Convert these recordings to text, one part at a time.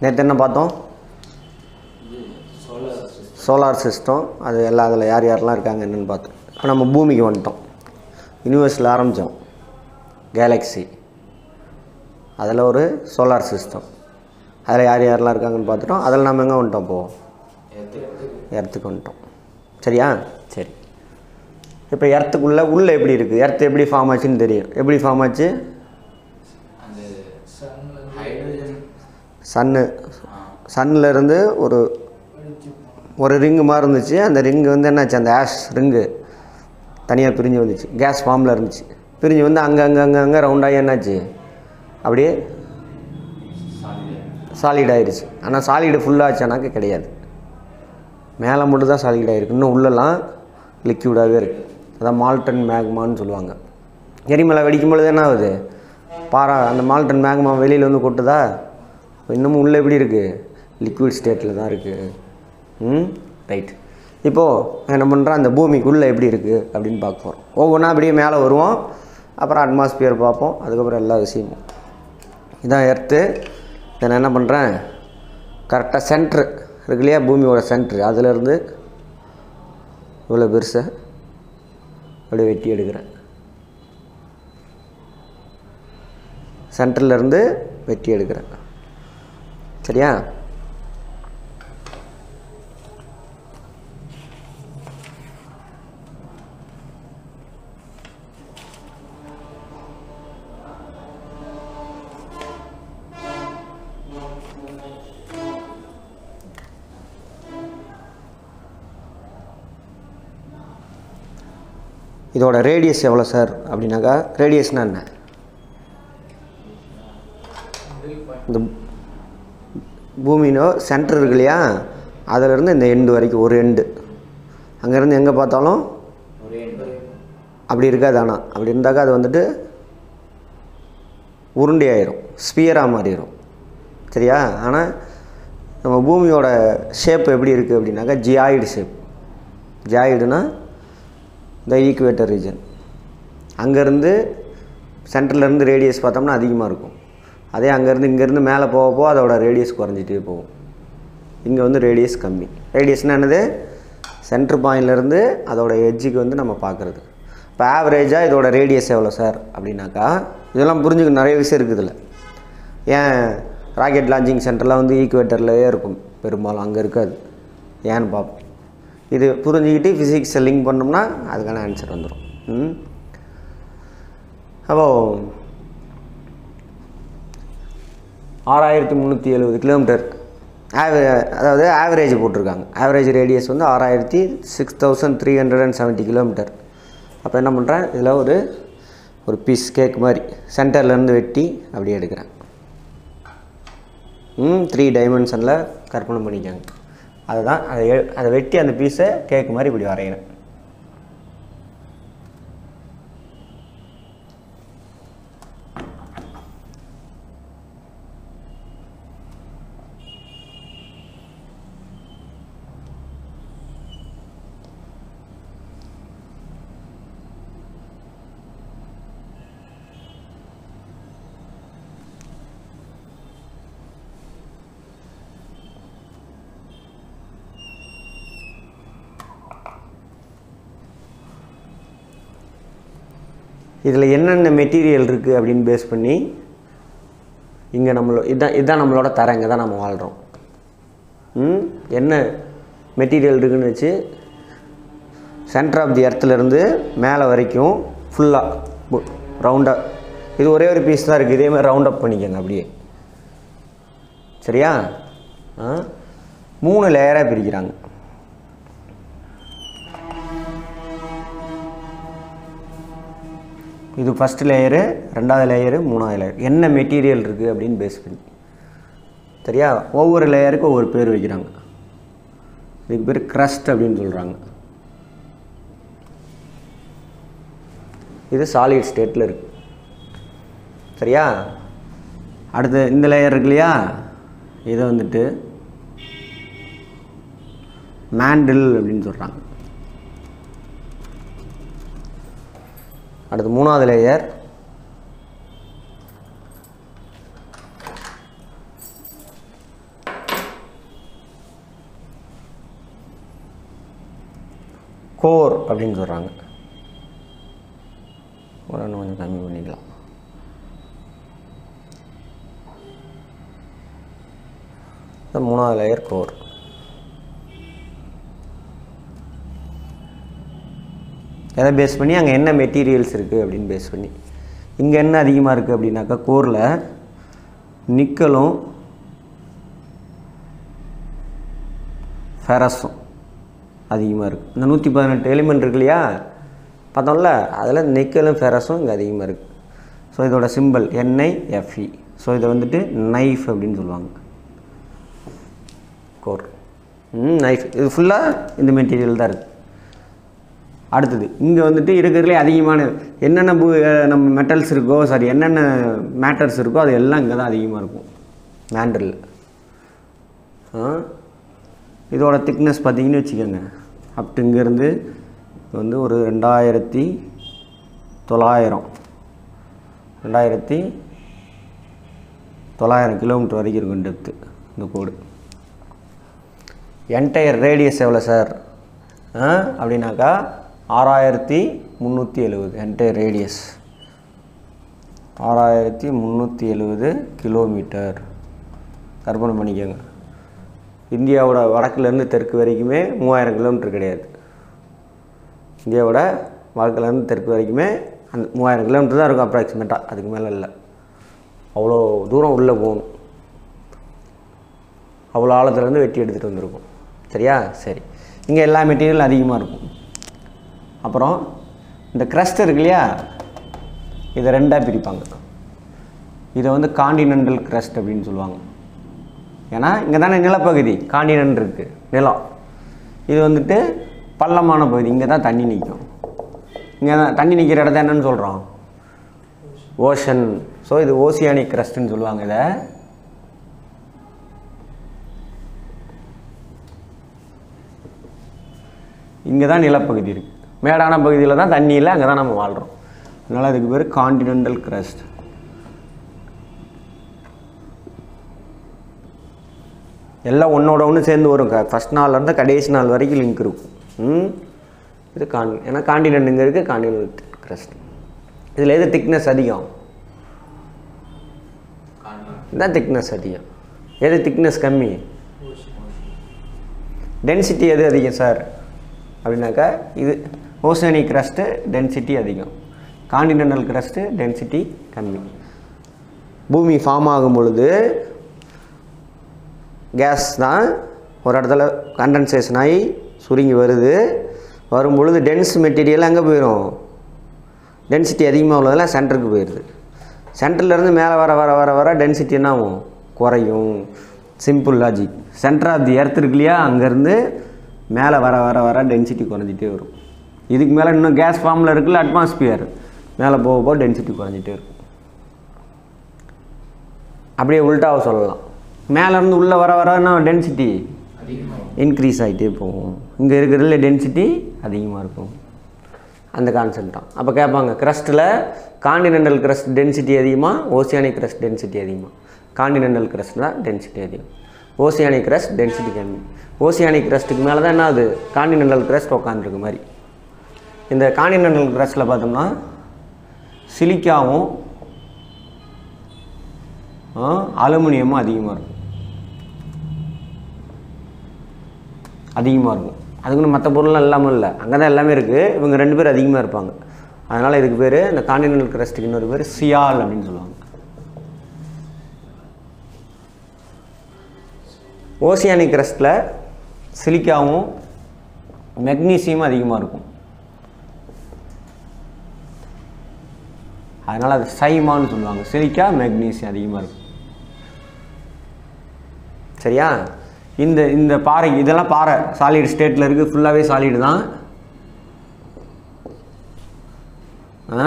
நேற்று என்ன பார்த்தோம் சோலார் சிஸ்டம் அது எல்லா அதில் யார் யாரெல்லாம் இருக்காங்க என்னென்னு பார்த்தோம் இப்போ நம்ம பூமிக்கு வந்துட்டோம் யூனிவர்ஸில் ஆரம்பித்தோம் கேலக்ஸி அதில் ஒரு சோலார் சிஸ்டம் அதில் யார் யாரெல்லாம் இருக்காங்கன்னு பார்த்துட்டோம் அதில் நம்ம எங்கே வந்துட்டோம் இப்போது எர்த்துக்கு வந்துட்டோம் சரியா சரி இப்போ எர்த்துக்குள்ளே உள்ளே எப்படி இருக்குது எர்த்து எப்படி ஃபார்ம் ஆச்சுன்னு தெரியும் எப்படி ஃபார்ம் ஆச்சு அந்த ஹைட்ரஜன் சன்னு சன்னில் இருந்து ஒரு ஒரு ரிங்கு மாதிரி இருந்துச்சு அந்த ரிங்கு வந்து என்னாச்சு அந்த ஆஷ் ரிங்கு தனியாக பிரிஞ்சு வந்துச்சு கேஸ் ஃபார்மில் இருந்துச்சு பிரிஞ்சு வந்து அங்கே அங்கே அங்கே அங்கே ரவுண்டாகி என்னாச்சு அப்படியே சாலிட் ஆயிடுச்சு ஆனால் சாலிடு ஃபுல்லாச்சானாக்க கிடையாது மேலே மட்டும் தான் சாலிட் ஆகிருக்கு இன்னும் உள்ளெல்லாம் லிக்யூடாகவே இருக்குது அதான் மால்டன் மேக்மான்னு சொல்லுவாங்க எரிமலை வெடிக்கும் பொழுது என்ன ஆகுது பாரா அந்த மால்டன் மேக்மா வெளியில் வந்து கொட்டுதா இப்போ இன்னமும் உள்ளே எப்படி இருக்குது லிக்விட் ஸ்டேட்டில் தான் இருக்குது ம் ரைட் இப்போது என்ன பண்ணுறோம் அந்த பூமிக்குள்ளே எப்படி இருக்குது அப்படின்னு பார்க்க போகிறோம் ஒவ்வொன்றா அப்படியே மேலே வருவோம் அப்புறம் அட்மாஸ்பியர் பார்ப்போம் அதுக்கப்புறம் எல்லா விஷயமும் இதான் எர்த்து இதை நான் என்ன பண்ணுறேன் கரெக்டாக சென்ட்ரு இருக்கு இல்லையா பூமியோட சென்ட்ரு அதிலேருந்து இவ்வளோ பெருசை அப்படியே வெட்டி எடுக்கிறேன் சென்டர்லேருந்து வெட்டி எடுக்கிறேன் சரியா இதோட ரேடியஸ் எவ்வளோ சார் அப்படின்னாக்கா ரேடியஸ்னால் என்ன இந்த பூமியினோ சென்டர் இருக்கு இல்லையா அதிலேருந்து இந்த எண்டு வரைக்கும் ஒரு எண்டு அங்கேருந்து எங்கே பார்த்தாலும் ஒரே எண்பது அப்படி இருக்காது ஆனால் அப்படி இருந்தாக்கா அது வந்துட்டு உருண்டை ஆயிரும் ஸ்பியராக மாறிடும் சரியா ஆனால் நம்ம பூமியோட ஷேப் எப்படி இருக்குது அப்படின்னாக்கா ஜியாய்டு ஷேப் ஜியாய்டுனா இந்த ஈக்குவேட்டர் ரீஜன் அங்கேருந்து சென்டர்லேருந்து ரேடியஸ் பார்த்தோம்னா அதிகமாக இருக்கும் அதே அங்கேருந்து இங்கேருந்து மேலே போக போக அதோட ரேடியஸ் குறைஞ்சிட்டே போகும் இங்கே வந்து ரேடியஸ் கம்மி ரேடியஸ்னால் என்னது சென்டர் பாயிண்ட்லேருந்து அதோட எட்ஜுக்கு வந்து நம்ம பார்க்குறது இப்போ ஆவரேஜாக இதோட ரேடியஸ் எவ்வளோ சார் அப்படின்னாக்கா இதெல்லாம் புரிஞ்சுக்க நிறைய விஷயம் இருக்குது இதில் ஏன் ராக்கெட் லான்ச்சிங் சென்டர்லாம் வந்து ஈக்குவேட்டர்லேயே இருக்கும் பெரும்பாலும் அங்கே இருக்காது ஏன்னு பார்ப்போம் இது புரிஞ்சுக்கிட்டு ஃபிசிக்ஸை லிங்க் பண்ணோம்னா அதுக்கான ஆன்சர் வந்துடும் ம் அப்போது ஆறாயிரத்தி முந்நூற்றி எழுபது கிலோமீட்டர் ஆவரே அதாவது ஆவரேஜ் போட்டிருக்காங்க ஆவரேஜ் ரேடியஸ் வந்து ஆறாயிரத்தி six thousand three hundred and seventy kilometre அப்போ என்ன பண்ணுறேன் இதில் ஒரு ஒரு பீஸ் கேக் மாதிரி சென்டர்லேருந்து வெட்டி அப்படியே எடுக்கிறேன் ம் த்ரீ டைமென்ஷனில் கற்பனை பண்ணிக்கோங்க அதுதான் அதை எ- அதை வெட்டி அந்த பீஸை கேக் மாதிரி இப்படி வரைகிறேன் இதில் என்னென்ன மெட்டீரியல் இருக்குது அப்படின்னு பேஸ் பண்ணி இங்கே நம்மளோ இதான் இதுதான் நம்மளோட தரம் இங்கே தான் நம்ம வாழ்கிறோம் ம் என்ன மெட்டீரியல் இருக்குன்னு வச்சு சென்டர் ஆஃப் தி எர்த்துலேருந்து மேலே வரைக்கும் ஃபுல்லாக ரவுண்டாக இது ஒரே ஒரு பீஸ் தான் இருக்குது இதே மாதிரி ரவுண்ட் அப் பண்ணிக்கோங்க அப்படியே சரியா ஆ மூணு லேயராக பிரிக்கிறாங்க இது ஃபஸ்ட் லேயரு ரெண்டாவது லேயரு மூணாவது லேயர் என்ன மெட்டீரியல் இருக்குது அப்படின்னு பேஸ் பண்ணி சரியா ஒவ்வொரு லேயருக்கும் ஒவ்வொரு பேர் வைக்கிறாங்க இதுக்கு பேர் crust அப்படின்னு சொல்கிறாங்க இது சாலிட் ஸ்டேட்டில் இருக்குது சரியா அடுத்து இந்த லேயர் இருக்கு இல்லையா இதை வந்துட்டு மேண்டில் அப்படின்னு சொல்கிறாங்க அடுத்து மூணாவது லேயர் கோர் அப்படின்னு சொல்கிறாங்க ஒரு இன்னும் கொஞ்சம் கம்மி பண்ணிக்கலாம் இந்த மூணாவது லேயர் கோர் எதை பேஸ் பண்ணி அங்கே என்ன மெட்டீரியல்ஸ் இருக்குது அப்படின்னு பேஸ் பண்ணி இங்கே என்ன அதிகமாக இருக்குது அப்படின்னாக்கா கோரில் நிக்கலும் ஃபெரஸும் அதிகமாக இருக்குது இந்த நூற்றி பதினெட்டு எலிமெண்ட் இருக்கு இல்லையா பார்த்தோம்ல அதில் நிக்கலும் ஃபெரஸும் இங்கே அதிகமாக இருக்குது ஸோ இதோட சிம்பிள் என்ஐ எஃப்இ ஸோ இதை வந்துட்டு நைஃப் அப்படின்னு சொல்லுவாங்க கோர் ம் நைஃப் இது ஃபுல்லாக இந்த மெட்டீரியல் தான் இருக்குது அடுத்தது இங்கே வந்துட்டு இருக்கிறதுலே அதிகமான என்னென்ன பூ அஹ் நம்ம மெட்டல்ஸ் இருக்கோ சாரி என்னென்ன மேட்டர்ஸ் இருக்கோ அது எல்லாம் இங்கே தான் அதிகமாக இருக்கும் மேண்டரில் இதோட திக்னஸ் பார்த்தீங்கன்னு வச்சுக்கோங்க அப் டு இங்கேருந்து வந்து ஒரு ரெண்டாயிரத்தி தொள்ளாயிரம் ரெண்டாயிரத்தி தொள்ளாயிரம் கிலோமீட்டர் வரைக்கும் இருக்கும் டெப்த்து இந்த கோடு என்டையர் ரேடியஸ் எவ்வளோ சார் ஆ அப்படின்னாக்கா ஆறாயிரத்தி முந்நூற்றி எழுபது என்டையர் ரேடியஸ் ஆறாயிரத்தி முந்நூற்றி எழுபது கிலோமீட்டர் கற்பனை பண்ணிக்கோங்க இந்தியாவோட வடக்குலேருந்து தெற்கு வரைக்குமே மூவாயிரம் கிலோமீட்டர் கிடையாது இந்தியாவோட வடக்குலேருந்து தெற்கு வரைக்குமே அந்த மூவாயிரம் கிலோமீட்டர் தான் இருக்கும் அப்ராக்சிமேட்டாக அதுக்கு மேலே இல்லை அவ்வளோ தூரம் உள்ளே போகணும் அவ்வளோ ஆழத்துலேருந்து வெட்டி எடுத்துகிட்டு வந்திருக்கும் சரியா சரி இங்கே எல்லா மெட்டீரியலும் அதிகமாக இருக்கும் அப்புறம் இந்த crust இருக்கு இல்லையா இதை ரெண்டாக பிரிப்பாங்க இதை வந்து காண்டினென்டல் crust அப்படின்னு சொல்லுவாங்க ஏன்னா இங்கே தானே நிலப்பகுதி காண்டினென்ட் இருக்குது நிலம் இது வந்துட்டு பள்ளமான பகுதி இங்கே தான் தண்ணி நிற்கும் இங்கே தான் தண்ணி நிற்கிற இடத்த என்னன்னு சொல்கிறோம் ஓஷன் ஸோ இது ஓசியானிக் crustன்னு சொல்லுவாங்க இதை இங்கே தான் நிலப்பகுதி இருக்குது மேடான பகுதியில் தான் தண்ணி இல்லை அங்கே தான் நம்ம வாழ்கிறோம் அதனால் அதுக்கு பேர் காண்டினென்டல் crust எல்லாம் ஒன்றோட ஒன்று சேர்ந்து வரும் ஃபஸ்ட் நாள்லேருந்து கடைசி நாள் வரைக்கும் லிங்க் இருக்கும் ம் இது கான் ஏன்னா காண்டினென்ட் இங்கே இருக்குது காண்டினென்ட் crust இதில் எது திக்னஸ் அதிகம் இதான் திக்னஸ் அதிகம் எது திக்னஸ் கம்மி டென்சிட்டி எது அதிகம் சார் அப்படின்னாக்கா இது ஓசனிக் crust டென்சிட்டி அதிகம் காண்டினென்டல் crust டென்சிட்டி கம்மி பூமி ஃபார்ம் ஆகும் பொழுது கேஸ் தான் ஒரு இடத்துல கண்டென்சேஷன் ஆகி சுருங்கி வருது வரும் பொழுது டென்ஸ் மெட்டீரியல் அங்கே போயிடும் டென்சிட்டி அதிகமாக உள்ளதெல்லாம் சென்டருக்கு போயிடுது சென்டர்லேருந்து மேலே வர வர வர வர டென்சிட்டி என்ன ஆகும் குறையும் simple logic centre of the earth இருக்கு இல்லையா அங்கேருந்து மேலே வர வர வர டென்சிட்டி குறைஞ்சிட்டே வரும் இதுக்கு மேலே இன்னும் கேஸ் ஃபார்மில் இருக்குல்ல அட்மாஸ்பியர் மேலே போக போக டென்சிட்டி குறைஞ்சிட்டே இருக்கும் அப்படியே உல்ட்டாவை சொல்லலாம் மேலேருந்து உள்ளே வர வர என்ன டென்சிட்டி அதிகமாகும் இன்க்ரீஸ் ஆகிட்டே போகும் இங்கே இருக்கிறதுல டென்சிட்டி அதிகமாக இருக்கும் அந்த கான்செப்ட் தான் அப்போ கேட்பாங்க கிரஸ்ட்டில் காண்டினென்டல் crust டென்சிட்டி அதிகமாக ஓசியானிக் crust டென்சிட்டி அதிகமாக காண்டினென்டல் crust தான் டென்சிட்டி அதிகம் ஓசியானிக் crust டென்சிட்டி கம்மி ஓசியானிக் crustக்கு மேலே தான் என்ன ஆகுது காண்டினென்டல் crust உட்காந்துருக்கு மாதிரி இந்த காண்டினென்டல் crustல பார்த்தோம்னா சிலிக்காவும் அலுமினியமும் அதிகமாக இருக்கும் அதிகமாக இருக்கும் அதுக்குன்னு மற்ற பொருள்லாம் இல்லாமல் இல்லை அங்கே தான் எல்லாமே இருக்குது இவங்க ரெண்டு பேர் அதிகமாக இருப்பாங்க அதனால் இதுக்கு பேர் இந்த காண்டினென்டல் கிரஸ்ட்டுக்கு இன்னொரு பேர் சியால் அப்படின்னு சொல்லுவாங்க ஓசியானிக் கிரஸ்ட்டில் சிலிக்காவும் மெக்னீசியமும் அதிகமாக இருக்கும் அதனால் அது சைமான்னு சொல்லுவாங்க சிலிக்கா மெக்னீசியம் அதிகமாக இருக்கும் சரியா இந்த இந்த பாறை இதெல்லாம் பாறை சாலிட் ஸ்டேட்டில் இருக்குது ஃபுல்லாகவே சாலிடு தான் ஆ?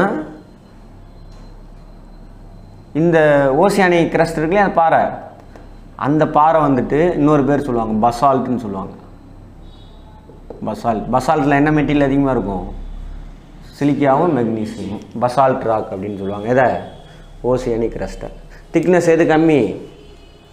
இந்த ஓசியானி கிரஸ்ட் இருக்குல்லையா அந்த பாறை அந்த பாறை வந்துட்டு இன்னொரு பேர் சொல்லுவாங்க பசால்ட்னு சொல்லுவாங்க பசால்ட் பசால்ட்டில் என்ன மெட்டீரியல் அதிகமாக இருக்கும் சிலிக்கியாவும் மெக்னீசியமும் பசால்ட் ராக் அப்படின்னு சொல்லுவாங்க எதை ஓசியானி கிரஸ்ட்டை திக்னஸ் எது கம்மி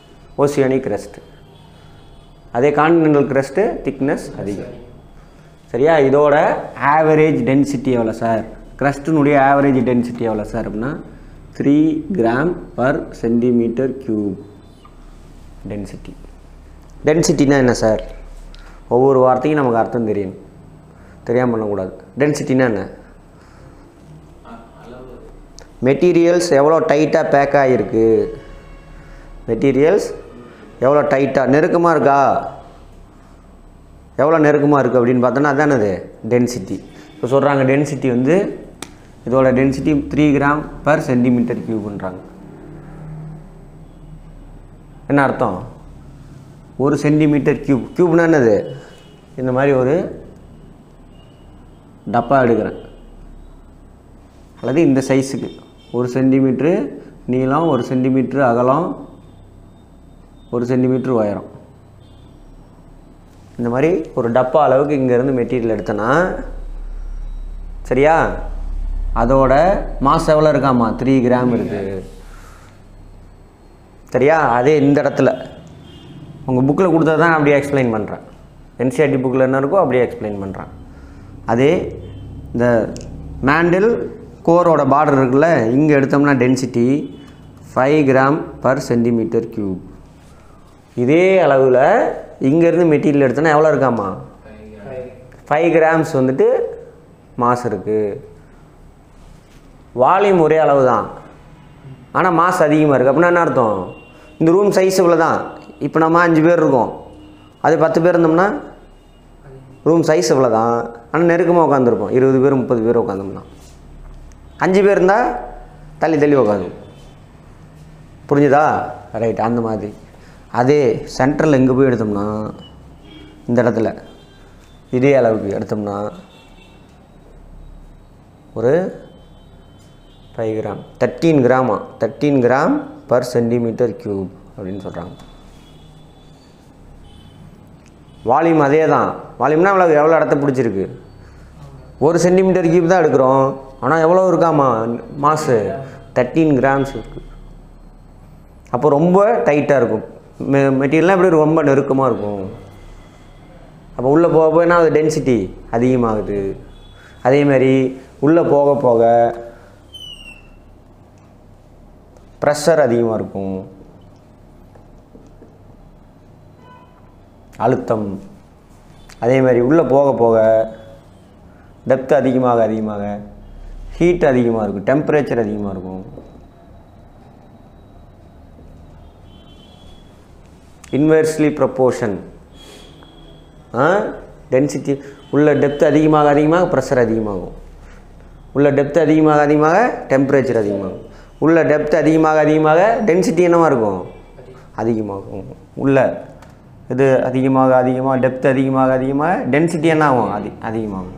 ஓசியானி crust அதே கான்டினென்டல் crust திக்னஸ் அதிகம் சரியா இதோட ஆவரேஜ் டென்சிட்டி எவ்வளோ சார் க்ரஸ்டினுடைய ஆவரேஜ் டென்சிட்டி எவ்வளோ சார் அப்படின்னா three gram per centimetre cube density டென்சிட்டினா என்ன சார் ஒவ்வொரு வார்த்தையும் நமக்கு அர்த்தம் தெரியணும் தெரியாமல் பண்ணக்கூடாது டென்சிட்டினா என்ன அ- அளவு மெட்டீரியல்ஸ் எவ்வளோ டைட்டாக பேக் ஆகிருக்கு மெட்டீரியல்ஸ் எவ்வளோ டைட்டாக நெருக்கமாக இருக்கா எவ்வளோ நெருக்கமாக இருக்குது அப்படின்னு பார்த்தோன்னா அதானே அது டென்சிட்டி இப்போ சொல்கிறாங்க டென்சிட்டி வந்து இதோட density three gram per centimetre கியூப்ன்றாங்க என்ன அர்த்தம் ஒரு சென்டிமீட்டர் கியூப் கியூப்னா என்னது இந்த மாதிரி ஒரு டப்பா எடுக்கிறேன் அல்லது இந்த சைஸுக்கு ஒரு சென்டிமீட்ரு நீளம் ஒரு சென்டிமீட்ரு அகலம் ஒரு சென்டிமீட்ரு உயரம் இந்த மாதிரி ஒரு டப்பா அளவுக்கு இங்கேருந்து மெட்டீரியல் எடுத்தேன்னா சரியா அதோட மாஸ் எவ்வளோ இருக்காமா த்ரீ கிராம் இருக்குது சரியா அதே இந்த இடத்துல உங்கள் புக்கில் கொடுத்தது தான் அப்படியே எக்ஸ்பிளைன் பண்ணுறேன் என்சிஆர்டி புக்கில் என்ன இருக்கோ அப்படியே எக்ஸ்பிளைன் பண்ணுறேன் அதே இந்த மேண்டில் கோரோட பார்டர் இருக்குல்ல இங்கே எடுத்தோம்னா density five gram per centimetre cube இதே அளவில் இங்கேருந்து மெட்டீரியல் எடுத்தோன்னா எவ்வளோ இருக்காமா ஃபைவ் கிராம்ஸ் வந்துட்டு மாஸ் இருக்குது வால்யூம் ஒரே அளவு தான் ஆனால் மாஸ் அதிகமாக இருக்குது அப்படின்னா என்ன அர்த்தம் இந்த ரூம் சைஸ் இவ்வளோ தான் இப்போ நம்ம அஞ்சு பேர் இருக்கோம் அது பத்து பேர் இருந்தோம்னா ரூம் சைஸ் இவ்வளோ தான் ஆனால் நெருக்கமாக உட்காந்துருப்போம் இருபது பேர் முப்பது பேர் உட்காந்தோம்னா அஞ்சு பேர் இருந்தால் தள்ளி தள்ளி உட்காந்து புரிஞ்சுதா ரைட் அந்த மாதிரி அதே சென்டரில் எங்கே போய் எடுத்தோம்னா இந்த இடத்துல இதே அளவுக்கு எடுத்தோம்னா ஒரு ஃபைவ் கிராம் தேர்ட்டீன் கிராமா thirteen gram per centimetre cube அப்படின்னு சொல்கிறாங்க வால்யூம் அதே தான் வால்யூம்னா எவ்வளோ எவ்வளோ இடத்த பிடிச்சிருக்கு ஒரு சென்டிமீட்டர் கியூப் தான் எடுக்கிறோம் ஆனால் எவ்வளோ இருக்காமா மாசு தேர்ட்டீன் கிராம்ஸ் இருக்குது அப்போ ரொம்ப டைட்டாக இருக்கும் மெ மெட்டீரியல்லாம் எப்படி ரொம்ப நெருக்கமாக இருக்கும் அப்போ உள்ளே போக போக என்ன ஆகுது டென்சிட்டி அதிகமாகுது அதே மாதிரி உள்ளே போக போக ப்ரெஷர் அதிகமாக இருக்கும் அழுத்தம் அதே மாதிரி உள்ளே போக போக டெப்த் அதிகமாக அதிகமாக ஹீட் அதிகமாக இருக்கும் டெம்பரேச்சர் அதிகமாக இருக்கும் இன்வெர்ஸ்லி ப்ரப்போர்ஷன் டென்சிட்டி உள்ள டெப்த் அதிகமாக அதிகமாக ப்ரெஷர் அதிகமாகும் உள்ள டெப்த் அதிகமாக அதிகமாக டெம்பரேச்சர் அதிகமாகும் உள்ள டெப்த் அதிகமாக அதிகமாக டென்சிட்டி என்னவா இருக்கும் அதிகமாகும் உள்ள இது அதிகமாக அதிகமாக டெப்த் அதிகமாக அதிகமாக டென்சிட்டி என்ன ஆகும் அதி அதிகமாகும்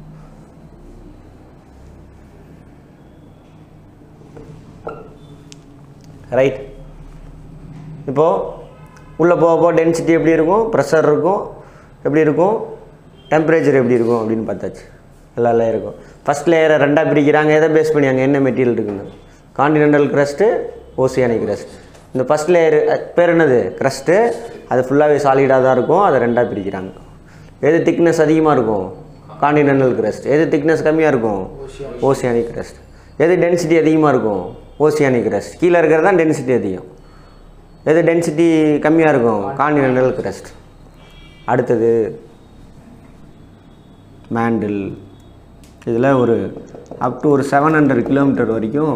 ரைட் இப்போது உள்ளே போக போக டென்சிட்டி எப்படி இருக்கும் ப்ரெஷர் இருக்கும் எப்படி இருக்கும் டெம்பரேச்சர் எப்படி இருக்கும் அப்படின்னு பார்த்தாச்சு எல்லா லேயர் இருக்கும் ஃபஸ்ட் லேயரை ரெண்டாக பிரிக்கிறாங்க எதை பேஸ் பண்ணி அங்கே என்ன மெட்டீரியல் இருக்குன்னு காண்டினென்டல் crust ஓசியானிக் crust இந்த ஃபஸ்ட் லேயர் பேர் என்னது crust அது ஃபுல்லாகவே சாலிடாக தான் இருக்கும் அதை ரெண்டாக பிரிக்கிறாங்க எது திக்னஸ் அதிகமாக இருக்கும் காண்டினென்டல் crust எது திக்னஸ் கம்மியாக இருக்கும் ஓசியானிக் crust எது டென்சிட்டி அதிகமாக இருக்கும் ஓசியானிக் crust கீழே இருக்கிறது தான் டென்சிட்டி அதிகம் எது டென்சிட்டி கம்மியாக இருக்கும் காண்டினென்டல் crust அடுத்தது மேண்டில் இதில் ஒரு அப் டு ஒரு செவன் ஹண்ட்ரட் கிலோமீட்டர் வரைக்கும்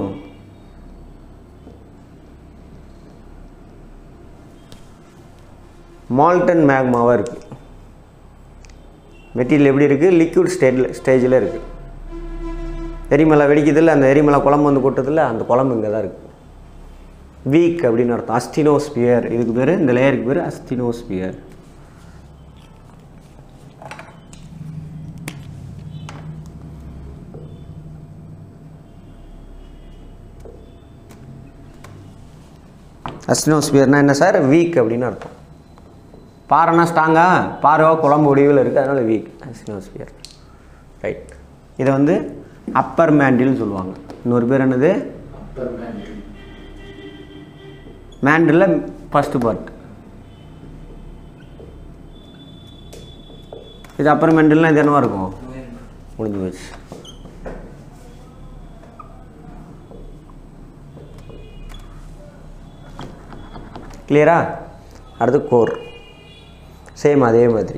மால்டன் மேக்மாவாக இருக்குது மெட்டீரியல் எப்படி இருக்குது லிக்விட் ஸ்டேஜில் ஸ்டேஜில் இருக்குது எரிமலை வெடிக்குதில்ல அந்த எரிமலை குழம்பு வந்து கொட்டுதில்ல அந்த குழம்பு இங்கே தான் இருக்குது வீக் அப்படின்னு அர்த்தம் அஸ்டினோஸ்பியர் இதுக்கு பேர் இந்த லேயருக்கு பேர் அஸ்டினோஸ்பியர் அஸ்டினோஸ்பியர்னா என்ன சார் வீக் அப்படின்னு அர்த்தம் பாறைனா ஸ்ட்ராங்கா பாறைவா குழம்பு வடிவில் இருக்குது அதனால் வீக் அஸ்டினோஸ்பியர் ரைட் இதை வந்து அப்பர் மேண்டில் சொல்லுவாங்க இன்னொரு பேர் என்னது upper mantle mantle first part இது அப்பர் மெண்டல்னால் இது என்னவா இருக்கும் முடிஞ்சு போச்சு கிளியரா அடுத்து கோர் சேம் அதே மாதிரி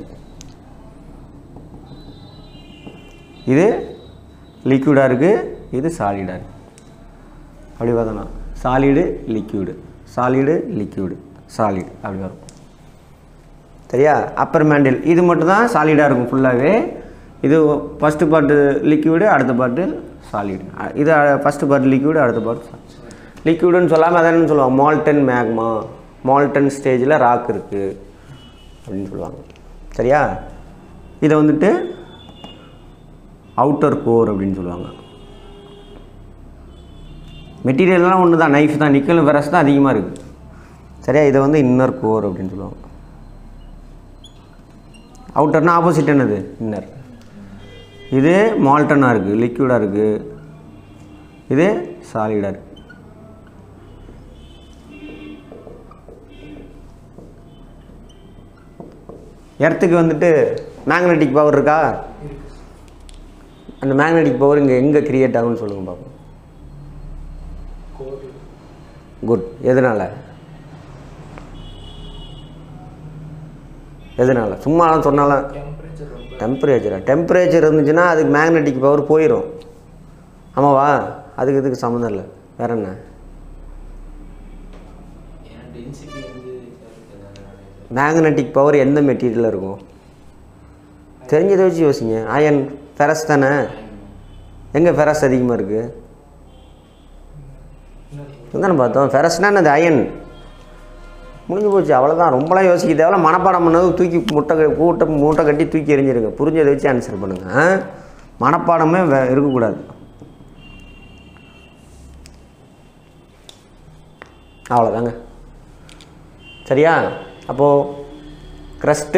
இது லிக்விடாக இருக்குது இது சாலிடாக இருக்குது அப்படி பார்த்தோன்னா solid liquid solid liquid solid அப்படி வரும் சரியா அப்பர் மேண்டில் இது மட்டும் தான் சாலிடாக இருக்கும் ஃபுல்லாகவே இது ஃபஸ்ட்டு பார்ட்டு லிக்விடு அடுத்த பார்ட்டு சாலிடு இது ஃபஸ்ட்டு பார்ட் லிக்விடு அடுத்த பார்ட் லிக்விடுன்னு சொல்லாமல் அதானு சொல்லுவாங்க மால்டன் மேக்மா மால்டன் ஸ்டேஜில் ராக் இருக்குது அப்படின்னு சொல்லுவாங்க சரியா இதை வந்துட்டு அவுட்டர் கோர் அப்படின்னு சொல்லுவாங்க மெட்டீரியல்லாம் ஒன்று தான் நைஃப் தான் நிக்கல் வெரஸ் தான் அதிகமாக இருக்குது சரியா இதை வந்து இன்னர் கோர் அப்படின்னு சொல்லுவாங்க அவுட்டர்னா ஆப்போசிட் என்னது இன்னர் இது மால்டனாக இருக்குது லிக்விடாக இருக்குது இது சாலிடாக இருக்குது எர்த்துக்கு வந்துட்டு மேக்னெட்டிக் பவர் இருக்கா அந்த மேக்னெட்டிக் பவர் இங்கே எங்கே கிரியேட் ஆகும்னு சொல்லுங்கள் பார்ப்போம் கோர் குட் எதனால் எதனால் சும்மா சொன்னாலும் டெம்பரேச்சர் ரொம்ப டெம்பரேச்சரா டெம்பரேச்சர் இருந்துச்சுன்னா அதுக்கு மேக்னெட்டிக் பவர் போயிடும் ஆமாவா அதுக்கு இதுக்கு சம்மந்தம் இல்லை வேற என்ன ஏன்னா டென்சிட்டி வந்து இருக்கிறதுனால மேக்னெட்டிக் பவர் எந்த மெட்டீரியலில் இருக்கும் தெரிஞ்சதை வச்சு யோசிங்க அயன் ஃபெரஸ் தானே எங்கே ஃபெரஸ் அதிகமாக இருக்குது இதுதானே பார்த்தோம் ஃபெரஸ்னா என்னது அயன் முடிஞ்சு போச்சு அவ்வளோதான் ரொம்பலாம் யோசிக்க தேவையில்ல மனப்பாடம் பண்ணது தூக்கி முட்டை க- கூட்டை மூட்டை கட்டி தூக்கி எறிஞ்சிருங்க புரிஞ்சதை வச்சு ஆன்சர் பண்ணுங்கள் ஆ? மனப்பாடமே வே- இருக்கக்கூடாது அவ்வளோதாங்க சரியா அப்போது க்ரஸ்ட்டு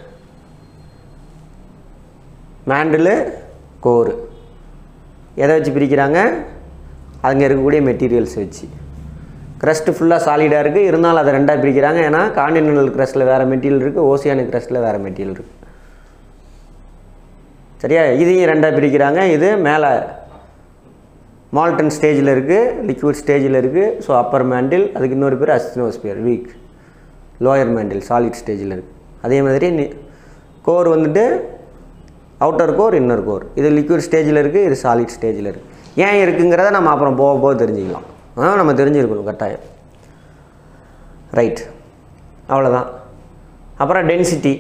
மேண்டிலு கோரு எதை வச்சு பிரிக்கிறாங்க அங்கே இருக்கக்கூடிய மெட்டீரியல்ஸ் வச்சு க்ரஸ்ட்டு ஃபுல்லாக சாலிடாக இருக்குது இருந்தாலும் அதை ரெண்டாக பிரிக்கிறாங்க ஏன்னா காண்டினென்டல் க்ரஸ்ட்டில் வேறு மெட்டீரியல் இருக்குது ஓசியானிக் க்ரஸ்ட்டில் வேறு மெட்டீரியல் இருக்குது சரியா இதையும் ரெண்டாக பிரிக்கிறாங்க இது மேலே மால்டன் ஸ்டேஜில் இருக்குது லிக்விட் ஸ்டேஜில் இருக்குது ஸோ அப்பர் மேண்டில் அதுக்கு இன்னொரு பேர் asthenosphere weak lower mantle solid ஸ்டேஜில் இருக்குது அதே மாதிரி நி- கோர் வந்துட்டு அவுட்டர் கோர் இன்னர் கோர் இது லிக்விட் ஸ்டேஜில் இருக்குது இது சாலிட் ஸ்டேஜில் இருக்குது ஏன் இருக்குங்கிறத நம்ம அப்புறம் போக போக தெரிஞ்சுக்கலாம் ஆ நம்ம தெரிஞ்சிருக்கணும் கட்டாயம் ரைட் அவ்வளோதான் அப்புறம் டென்சிட்டி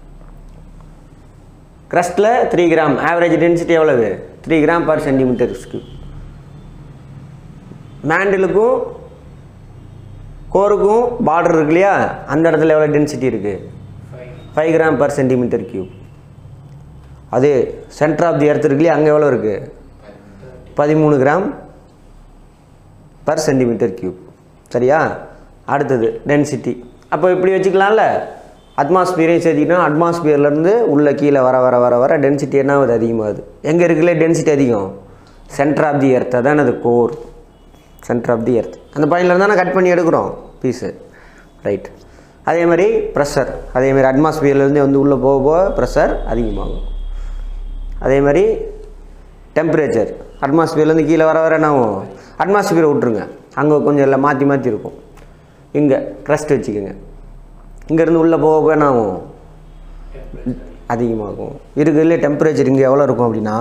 க்ரஸ்ட்டில் த்ரீ கிராம் ஆவரேஜ் டென்சிட்டி எவ்வளவு three gram per centimetre cube மேண்டிலுக்கும் கோருக்கும் பார்டர் இருக்கு இல்லையா அந்த இடத்துல எவ்வளோ டென்சிட்டி இருக்குது five five gram per centimetre cube அது சென்டர் ஆஃப் தி எர்த் இருக்கு இல்லையா அங்கே எவ்வளோ இருக்குது பதிமூணு கிராம் பர் சென்டிமீட்டர் கியூப் சரியா அடுத்தது டென்சிட்டி அப்போ இப்படி வச்சுக்கலாம்ல அட்மாஸ்பியரையும் சேர்த்திக்கிட்டோம் அட்மாஸ்பியர்லேருந்து உள்ள கீழே வர வர வர வர டென்சிட்டி என்ன ஆகுது அதிகமாகுது எங்கே இருக்குல்ல டென்சிட்டி அதிகம் சென்டர் ஆஃப் தி எர்த் அதான் அது core centre of the earth அந்த பாயிண்ட்ல தானே கட் பண்ணி எடுக்கிறோம் பீஸு ரைட் அதே மாதிரி ப்ரெஷர் அதே மாதிரி அட்மாஸ்பியர்லேருந்து வந்து உள்ளே போக போக ப்ரெஷர் அதிகமாகும் அதே மாதிரி டெம்பரேச்சர் அட்மாஸ்பியர்லேருந்து கீழே வர வர என்ன ஆகும் அட்மாஸ்பியரை விட்ருங்க அங்கே கொஞ்சம் எல்லாம் மாற்றி மாற்றி இருக்கும் இங்கே க்ரஸ்ட் வச்சுக்கோங்க இங்கேருந்து உள்ளே போக போக என்ன ஆகும் அதிகமாகும் இருக்குதுல டெம்பரேச்சர் இங்கே எவ்வளோ இருக்கும் அப்படின்னா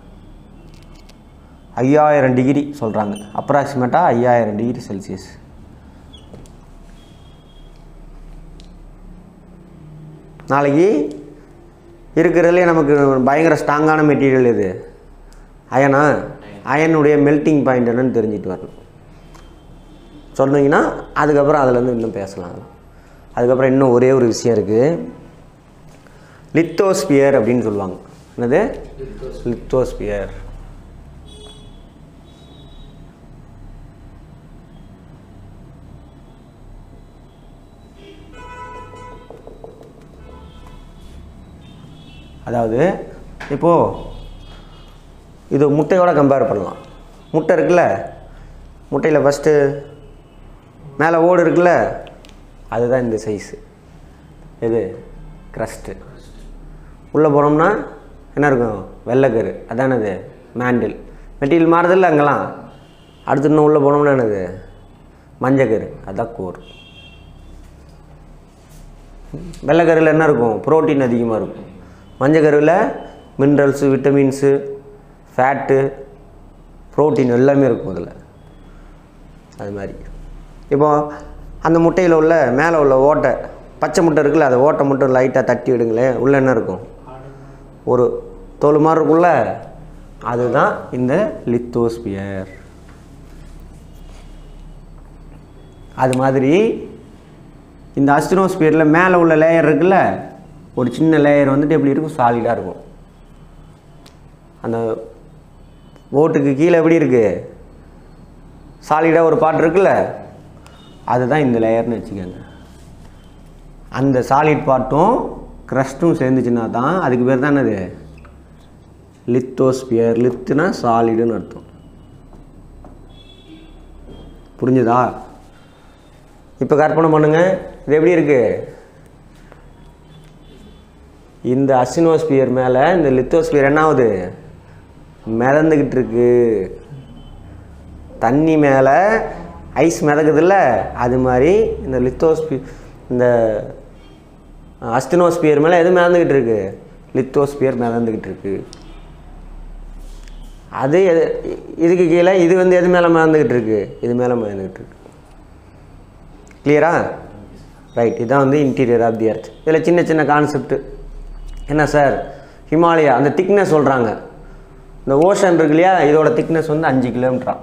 ஐயாயிரம் டிகிரி சொல்கிறாங்க அப்ராக்சிமேட்டாக ஐயாயிரம் டிகிரி செல்சியஸ் நாளைக்கு இருக்கிறதுலே நமக்கு பயங்கர ஸ்ட்ராங்கான மெட்டீரியல் இது அயனா அயனுடைய மெல்ட்டிங் பாயிண்ட் என்னன்னு தெரிஞ்சுட்டு வரணும் சொன்னீங்கன்னா அதுக்கப்புறம் அதுலேருந்து இன்னும் பேசலாம் அதுக்கப்புறம் இன்னும் ஒரே ஒரு விஷயம் இருக்குது லித்தோஸ்பியர் அப்படின்னு சொல்லுவாங்க என்னது லித்தோஸ்பியர் அதாவது இப்போது இது முட்டையோட கம்பேர் பண்ணலாம் முட்டை இருக்குல்ல முட்டையில் ஃபஸ்ட்டு மேலே ஓடு இருக்குல்ல அதுதான் இந்த சைஸு இது க்ரஸ்ட்டு உள்ளே போனோம்னா என்ன இருக்கும் வெள்ளைக்கரு அதானது மேண்டில் மெட்டீரியல் மாறுதில்ல அங்கெல்லாம் அடுத்து இன்னும் உள்ளே போனோம்னா என்னது மஞ்சக்கரு அதான் கோர் வெள்ளைக்கருவில் என்ன இருக்கும் புரோட்டீன் அதிகமாக இருக்கும் மஞ்சக்கருவில் மினரல்ஸு விட்டமின்ஸு ஃபேட்டு புரோட்டீன் எல்லாமே இருக்கும் அதில் அது மாதிரி இப்போ அந்த முட்டையில் உள்ள மேலே உள்ள ஓட்டை பச்சை முட்டை இருக்குல்ல அதை ஓட்டை மட்டும் லைட்டாக தட்டி விடுங்களேன் உள்ளே என்ன இருக்கும் ஒரு தோல் மாதிரி இருக்குல்ல அதுதான் இந்த லித்தோஸ்பியர் அது மாதிரி இந்த அஸ்டினோஸ்பியரில் மேலே உள்ள லேயர் இருக்குல்ல ஒரு சின்ன லேயர் வந்துட்டு எப்படி இருக்கும் சாலிடாக இருக்கும் அந்த ஓட்டுக்கு கீழே எப்படி இருக்குது சாலிடாக ஒரு பாட்டு இருக்குல்ல அதுதான் இந்த லேயர்னு வச்சுக்கோங்க அந்த சாலிட் பார்ட்டும் க்ரஸ்ட்டும் சேர்ந்துச்சுன்னா தான் அதுக்கு பேர் தான் என்னது லித்தோஸ்பியர் லித்துனா சாலிடுன்னு அர்த்தம் புரிஞ்சுதா இப்போ கற்பனை பண்ணுங்க இது எப்படி இருக்கு இந்த அசினோஸ்பியர் மேலே இந்த லித்தோஸ்பியர் என்ன ஆகுது மிதந்துக்கிட்டு இருக்கு தண்ணி மேலே ஐஸ் மிதக்குதுல்ல அது மாதிரி இந்த லித்தோஸ்பி இந்த அஸ்தினோஸ்பியர் மேலே எது மிதந்துக்கிட்டு இருக்கு லித்தோஸ்பியர் மிதந்துக்கிட்டு இருக்கு அது எது இதுக்கு கீழே இது வந்து எது மேலே மிதந்துக்கிட்டு இருக்கு இது மேலே மிதந்துக்கிட்டு இருக்கு கிளியரா ரைட் இதான் வந்து இன்டீரியர் ஆஃப் தி எர்த் இதில் சின்ன சின்ன கான்செப்ட் என்ன சார் ஹிமாலயா அந்த திக்னஸ் சொல்கிறாங்க இந்த ஓஷன் இருக்கு இல்லையா இதோட திக்னஸ் வந்து அஞ்சு கிலோமீட்டரா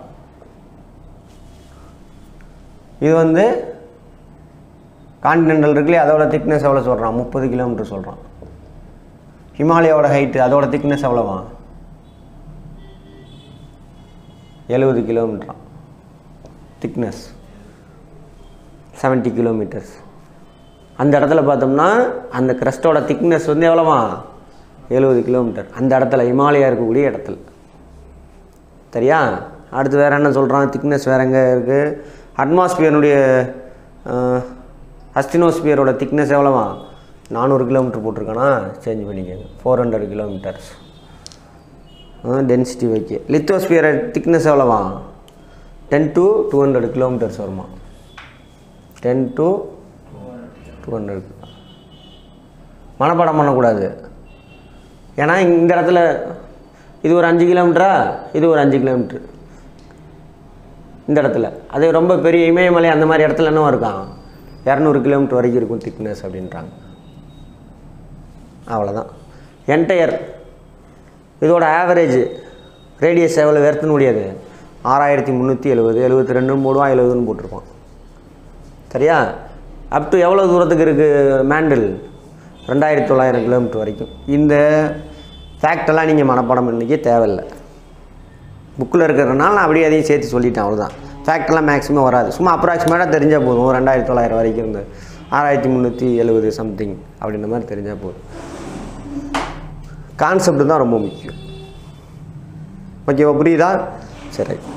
இது வந்து கான்டினென்டல் இருக்கு இல்லையா அதோட திக்னஸ் எவ்வளோ சொல்கிறான் முப்பது கிலோமீட்டர் சொல்கிறான் ஹிமாலயாவோட ஹைட்டு அதோட திக்னஸ் எவ்வளோவா எழுபது கிலோமீட்டரா திக்னஸ் 70 கிலோமீட்டர்ஸ் அந்த இடத்துல பார்த்தோம்னா அந்த கிரஸ்டோட திக்னஸ் வந்து எவ்வளோவா எழுபது கிலோமீட்டர் அந்த இடத்துல இமாலயா இருக்கக்கூடிய இடத்துல சரியா அடுத்து வேறு என்ன சொல்கிறான் திக்னஸ் வேறு எங்கே இருக்குது அட்மாஸ்பியருடைய அஸ்டினோஸ்பியரோட திக்னஸ் எவ்வளோவா நானூறு கிலோமீட்டர் போட்டிருக்கானா சேஞ்ச் பண்ணிக்கோங்க ஃபோர் ஹண்ட்ரட் கிலோமீட்டர்ஸ் டென்சிட்டி வைக்க லித்தோஸ்பியர் திக்னஸ் எவ்வளோவா ten to two hundred kilometres வருமா டென் டு டூ ஹண்ட்ரட் மனப்பாடம் பண்ணக்கூடாது ஏன்னா இந்த இடத்துல இது ஒரு அஞ்சு கிலோமீட்டரா இது ஒரு அஞ்சு கிலோமீட்ரு இந்த இடத்துல அது ரொம்ப பெரிய இமயமலை அந்த மாதிரி இடத்துல என்ன இருக்கான் இரநூறு கிலோமீட்டர் வரைக்கும் இருக்கும் திக்னஸ் அப்படின்றாங்க அவ்வளோதான் என்டையர் இதோட ஆவரேஜ் ரேடியஸ் எவ்வளோ வெறுத்துன்னு முடியாது ஆறாயிரத்தி முந்நூற்றி எழுபது எழுபத்தி ரெண்டுன்னு போடுவான் எழுபதுன்னு போட்டிருப்பான் சரியா அப் டு எவ்வளோ தூரத்துக்கு இருக்குது மேண்டில் ரெண்டாயிரத்தி தொள்ளாயிரம் கிலோமீட்டர் வரைக்கும் இந்த ஃபேக்டெல்லாம் நீங்கள் மனப்பாடம் பண்ணிக்க தேவையில்லை புக்கில் இருக்கிறதுனால நான் அப்படியே அதையும் சேர்த்து சொல்லிட்டேன் அவ்வளோதான் ஃபேக்டெல்லாம் மேக்ஸிமம் வராது சும்மா அப்ராக்சிமேட்டாக தெரிஞ்சால் போதும் ஒரு ரெண்டாயிரத்தி தொள்ளாயிரம் வரைக்கும் இந்த ஆறாயிரத்தி முந்நூற்றி எழுபது சம்திங் அப்படின்ற மாதிரி தெரிஞ்சால் போதும் கான்செப்ட் தான் ரொம்ப முக்கியம் ஓகேவா புரியுதா சரி